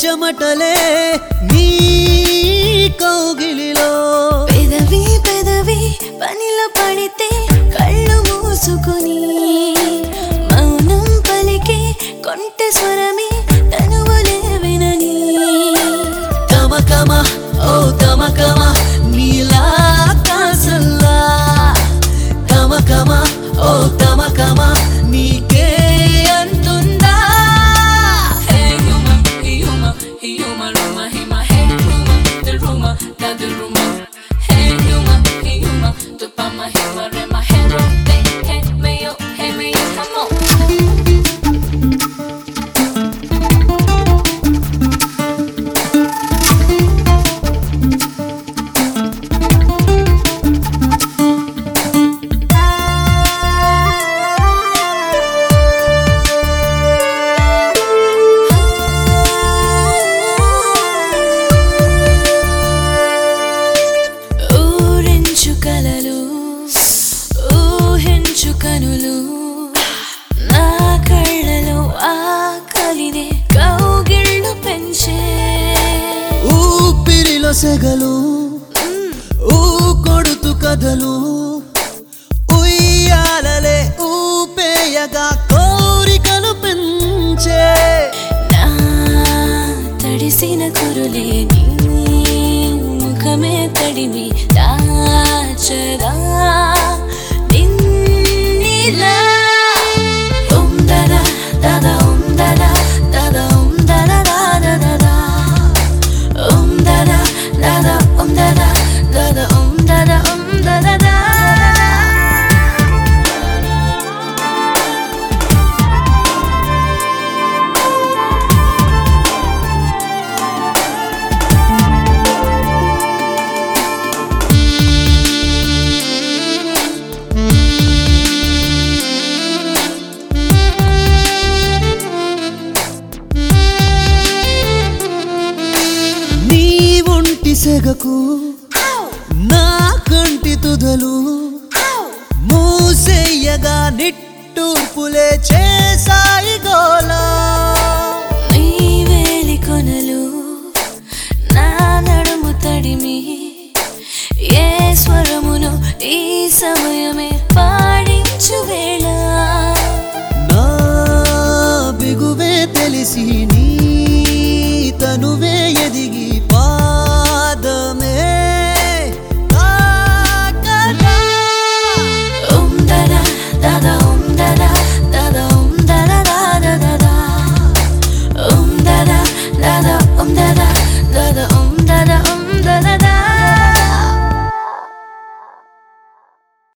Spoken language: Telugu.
చెమటలే నీ కౌగిలిలో పెదవి పెదవి పనిలో పడితే కళ్ళు మూసుకుని మౌనం పలికే కొంటె స్వరమే తనువులే వినని తమకమ ఓ తమకమ నీలా కాసల్లా తమకమ ఓ తమకమ నీకే అంటుందా Hey, Yuma, hey, Yuma, hey, Yuma, Ruma, hey, my hey, Ruma, the Ruma, got the Ruma. Hey, Yuma, hey, Yuma, tu pa ma hey, ma re ma hey, ro, hey, hey, me yo, hey, me yo, come on. ఊరించు కలలు ఊహించు కనులు నా కళ్ళలో ఆకలినే కౌగిళ్ళు పెంచే ఊపిరిలో సెగలు ఊ కొడుతు కథలు ఉయ్యాలలే ఊపేయగా కోరికలు పెంచే నా తడిసిన కురులే నీ ముఖమే తడిమి దాచదా నిన్నిలా ఉందదా దదా ఉందదా దదా ఉందదా దాదదా ఉందదా దదా ఉందదా దదా ఉందదా ఉందదా నీ ఒంటి సెగకు నా కంటి తుదలు మూసేయగా నిట్టూర్పులే చేసాయి గోలా నీ వేలి కొనలు నా నడుము తడిమి ఏ స్వరమును ఈ సమయమే